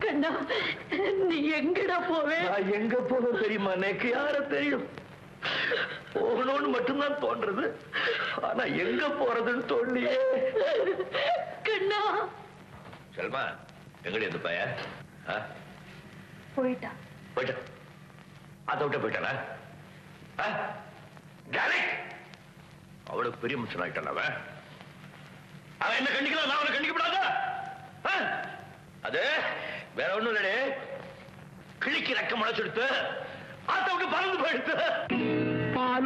கண்ணா நீ எங்கடா போவே நான் எங்க போதும் தெரியுமா எனக்கு யார தெரியும் போகணும்னு மட்டும்தான் தோன்றது ஆனா எங்க போறதுன்னு தோல்லையே கண்ணா செல்மா எங்கடி அந்த பையன் ஆ? போயிட்டா போயிட்டான் அதை விட்ட போயிட்டானா ஆ? ஜானகி! அவ்வளவு பெரிய மனுஷன் ஆயிட்டான் அவன் அவன் என்ன கண்டிக்கலாம் நான் அவனை கண்டிக்கப்படாதா ஆ? அது வேற ஒண்ணும் இல்லடே கிழிக்கு ரக்கம் முளைச்செடுத்து ஆத்த விட்டு பறந்து போயிடுத்து